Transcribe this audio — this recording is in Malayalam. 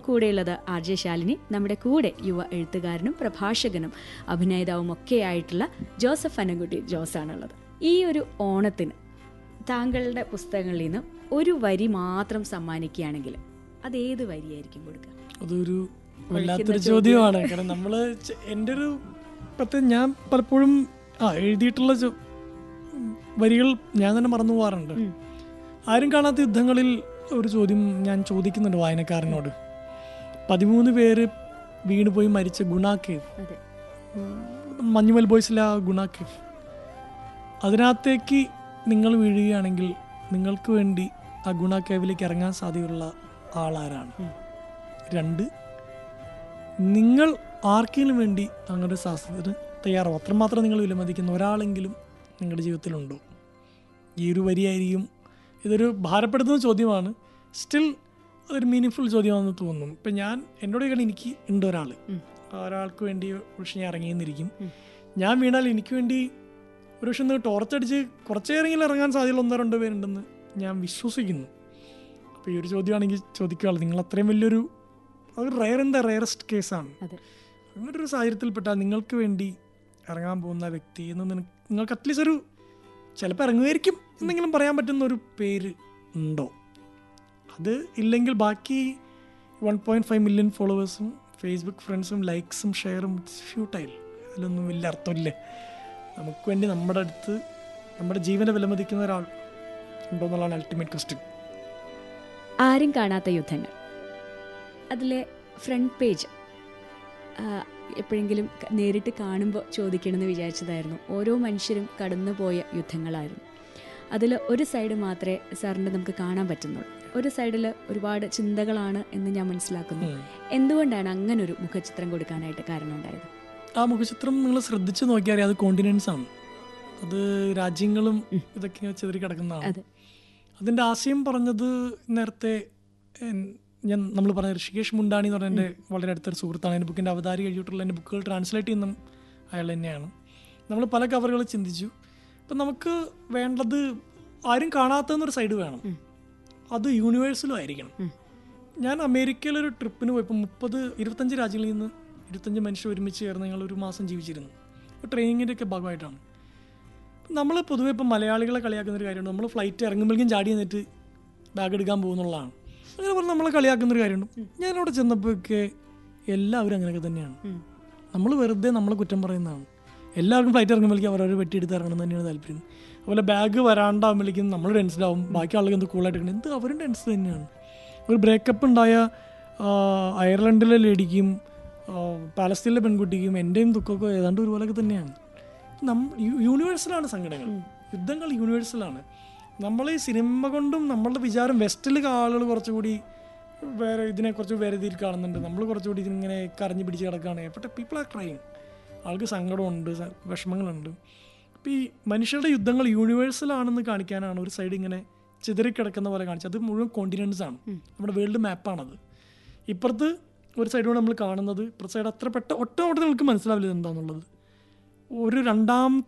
കൂടെയുള്ളത് ആർ ജെ ശാലിനി നമ്മുടെ കൂടെ യുവ എഴുത്തുകാരനും പ്രഭാഷകനും അഭിനേതാവും ഒക്കെ ആയിട്ടുള്ള ജോസഫ് അനൻകുട്ടി ജോസാണുള്ളത് ഈ ഒരു ഓണത്തിന് താങ്കളുടെ പുസ്തകങ്ങളിൽ നിന്ന് ഒരു വരി മാത്രം സമ്മാനിക്കുകയാണെങ്കിൽ അത് ഏത് വരിയായിരിക്കും കൊടുക്കുക അതൊരു വല്ലാത്തൊരു ചോദ്യമാണ് കാരണം നമ്മൾ എൻ്റെ ഒരു പ്രത്യേകം ഞാൻ പലപ്പോഴും ആ എഴുതിയിട്ടുള്ള ചോ- വരികൾ ഞാൻ തന്നെ മറന്നു പോകാറുണ്ട് ആരും കാണാത്ത യുദ്ധങ്ങളിൽ ഒരു ചോദ്യം ഞാൻ ചോദിക്കുന്നുണ്ട് വായനക്കാരനോട് പതിമൂന്ന് പേര് വീണുപോയി മരിച്ച ഗുണാക്കേവ് അതെ മഞ്ഞുമൽ ബോയ്സിലെ ആ ഗുണാക്കേവ് അതിനകത്തേക്ക് നിങ്ങൾ വീഴുകയാണെങ്കിൽ നിങ്ങൾക്ക് വേണ്ടി ആ ഗുണ കേവിലേക്ക് ഇറങ്ങാൻ സാധ്യതയുള്ള ആളാരാണ് രണ്ട് നിങ്ങൾ ആർക്കെങ്കിലും വേണ്ടി അങ്ങനെ ഒരു സാഹസത്തിന് തയ്യാറാവും അത്രമാത്രം നിങ്ങൾ വിലമതിക്കുന്ന ഒരാളെങ്കിലും നിങ്ങളുടെ ജീവിതത്തിലുണ്ടോ ഈ ഒരു വരിയായിരിക്കും ഇതൊരു ഭാരപ്പെടുത്തുന്ന ചോദ്യമാണ് സ്റ്റിൽ അതൊരു മീനിങ് ചോദ്യമാണെന്ന് തോന്നുന്നു ഇപ്പം ഞാൻ എന്നോട് ചോദിക്കണം എനിക്ക് ഉണ്ട് ഒരാൾ ആ ഒരാൾക്ക് വേണ്ടി പക്ഷെ ഞാൻ ഇറങ്ങിയെന്നിരിക്കും ഞാൻ വീണാൽ എനിക്ക് വേണ്ടി ഒരു പക്ഷെ ഒന്ന് ടോർച്ചടിച്ച് കുറച്ചേറെങ്കിലും ഇറങ്ങാൻ സാധ്യതയുള്ള ഒന്നോ രണ്ടോ പേരുണ്ടെന്ന് ഞാൻ വിശ്വസിക്കുന്നു അപ്പോൾ ഈ ഒരു ചോദ്യമാണെങ്കിൽ ചോദിക്കുകയുള്ളൂ നിങ്ങൾ അത്രയും വലിയൊരു അതൊരു റയർ ഇൻ ദ റയറസ്റ്റ് കേസാണ് അതെ അങ്ങനെ ഒരു സാഹചര്യത്തിൽപ്പെട്ടാൽ നിങ്ങൾക്ക് വേണ്ടി ഇറങ്ങാൻ പോകുന്ന വ്യക്തി എന്ന് നിനക്ക് നിങ്ങൾക്ക് അറ്റ്ലീസ്റ്റ് ഒരു ചിലപ്പോൾ ഇറങ്ങുമായിരിക്കും എന്നെങ്കിലും പറയാൻ പറ്റുന്ന ഒരു പേര് ഉണ്ടോ അത് ഇല്ലെങ്കിൽ ബാക്കി വൺ പോയിൻറ്റ് ഫൈവ് മില്യൺ ഫോളോവേഴ്സും ഫേസ്ബുക്ക് ഫ്രണ്ട്സും ലൈക്സും ഷെയറും ഫ്യൂട്ടൈൽ അതിലൊന്നും വലിയ അർത്ഥമില്ല നമുക്ക് വേണ്ടി നമ്മുടെ അടുത്ത് നമ്മുടെ ജീവനെ വിലമതിക്കുന്ന ഒരാൾ ഉണ്ടോ എന്നുള്ളതാണ് അൾട്ടിമേറ്റ് ക്വസ്റ്റ്യൻ ആരും കാണാത്ത യുദ്ധങ്ങൾ അതിലെ ഫ്രണ്ട് പേജ് എപ്പോഴെങ്കിലും ക- നേരിട്ട് കാണുമ്പോൾ ചോദിക്കണമെന്ന് വിചാരിച്ചതായിരുന്നു ഓരോ മനുഷ്യരും കടന്നുപോയ യുദ്ധങ്ങളായിരുന്നു അതിൽ ഒരു സൈഡ് മാത്രമേ സാറിൻ്റെ നമുക്ക് കാണാൻ പറ്റുന്നുള്ളൂ ഒരു സൈഡിൽ ഒരുപാട് ചിന്തകളാണ് എന്ന് ഞാൻ മനസ്സിലാക്കുന്നു എന്തുകൊണ്ടാണ് അങ്ങനെ ഒരു മുഖചിത്രം കൊടുക്കാനായിട്ട് കാരണം ഉണ്ടായത് ആ മുഖചിത്രം നിങ്ങൾ ശ്രദ്ധിച്ചു നോക്കിയാൽ അറിയാം അത് കോണ്ടിനെൻസ് ആണ് അത് രാജ്യങ്ങളും ഇതൊക്കെ ഇങ്ങനെ ചിതറി കിടക്കുന്നതാണ് അതെ അതിൻ്റെ ആശയം പറഞ്ഞത് നേരത്തെ എൻ, ഞാൻ നമ്മൾ പറഞ്ഞ ഋഷികേഷ് മുണ്ടാണി എന്ന് പറഞ്ഞ എൻ്റെ വളരെ അടുത്തൊരു സുഹൃത്താണ് എൻ്റെ ബുക്കിൻ്റെ അവതാരി കഴിഞ്ഞിട്ടുള്ള എൻ്റെ ബുക്കുകൾ ട്രാൻസ്ലേറ്റ് ചെയ്യുന്ന അയാൾ തന്നെയാണ് നമ്മൾ പല കവറുകൾ ചിന്തിച്ചു അപ്പം നമുക്ക് വേണ്ടത് ആരും കാണാത്തന്നൊരു സൈഡ് വേണം അത് യൂണിവേഴ്സലും ആയിരിക്കണം ഞാൻ അമേരിക്കയിലൊരു ട്രിപ്പിന് പോയപ്പോൾ മുപ്പത് ഇരുപത്തഞ്ച് രാജ്യങ്ങളിൽ നിന്ന് ഇരുപത്തഞ്ച് മനുഷ്യർ ഒരുമിച്ച് ചേർന്ന് ഞങ്ങൾ ഒരു മാസം ജീവിച്ചിരുന്നു ട്രെയിനിങ്ങിൻ്റെ ഒക്കെ ഭാഗമായിട്ടാണ് നമ്മൾ പൊതുവെ ഇപ്പം മലയാളികളെ കളിയാക്കുന്ന ഒരു കാര്യമുണ്ട് നമ്മൾ ഫ്ലൈറ്റ് ഇറങ്ങുമ്പോഴേക്കും ചാടി എന്നിട്ട് ബാഗ് എടുക്കാൻ പോകുന്നുള്ളതാണ് അങ്ങനെ പറഞ്ഞ് നമ്മളെ കളിയാക്കുന്ന ഒരു കാര്യമുണ്ട് ഞാനവിടെ ചെന്നപ്പോഴൊക്കെ എല്ലാവരും അങ്ങനെയൊക്കെ തന്നെയാണ് നമ്മൾ വെറുതെ നമ്മളെ കുറ്റം പറയുന്നതാണ് എല്ലാവർക്കും ഫ്ലൈറ്റ് ഇറങ്ങുമ്പോഴേക്കും അവരവർ വെട്ടിയെടുത്ത് ഇറങ്ങണം എന്ന് തന്നെയാണ് താല്പര്യം അതുപോലെ ബാഗ് വരാണ്ടാകുമ്പോഴേക്കും നമ്മൾ ടെൻസ്ഡ് ആവും ബാക്കി ആളുകൾ എന്ത് കൂളായിട്ട് എടുക്കണം എന്ത് അവരും ടെൻസ് തന്നെയാണ് ഒരു ബ്രേക്കപ്പ് ഉണ്ടായ ആ, അയർലൻഡിലെ ലേഡിക്കും ആ, പാലസ്തീനിലെ പെൺകുട്ടിക്കും എൻ്റെയും ദുഃഖമൊക്കെ ഏതാണ്ട് ഒരുപോലെയൊക്കെ തന്നെയാണ് നം യൂണിവേഴ്സലാണ് സങ്കടങ്ങൾ യുദ്ധങ്ങൾ യൂണിവേഴ്സലാണ് നമ്മൾ ഈ സിനിമ കൊണ്ടും നമ്മളുടെ വിചാരം വെസ്റ്റിൽ ആളുകൾ കുറച്ചുകൂടി വേറെ ഇതിനെ കുറച്ച് വേറെ രീതിയിൽ കാണുന്നുണ്ട് നമ്മൾ കുറച്ചുകൂടി ഇതിങ്ങനെ കരഞ്ഞു പിടിച്ച് കിടക്കുകയാണ് ബട്ട് പീപ്പിൾ ആർ ക്രൈം ആൾക്ക് സങ്കടമുണ്ട് സ- വിഷമങ്ങളുണ്ട് അപ്പോൾ ഈ മനുഷ്യരുടെ യുദ്ധങ്ങൾ യൂണിവേഴ്സലാണെന്ന് കാണിക്കാനാണ് ഒരു സൈഡ് ഇങ്ങനെ ചിതറിക്കിടക്കുന്ന പോലെ കാണിച്ചത് അത് മുഴുവൻ കോണ്ടിനെൻസ് ആണ് നമ്മുടെ വേൾഡ് മാപ്പാണത് ഇപ്പുറത്ത് ഒരു സൈഡോട് നമ്മൾ കാണുന്നത് ഇപ്പുറത്തെ സൈഡ് അത്ര പെട്ട ഒറ്റ ഓട്ടത്തിൽ നമുക്ക് മനസ്സിലാവില്ല ഇത് എന്താണെന്നുള്ളത് ഒരു രണ്ടാം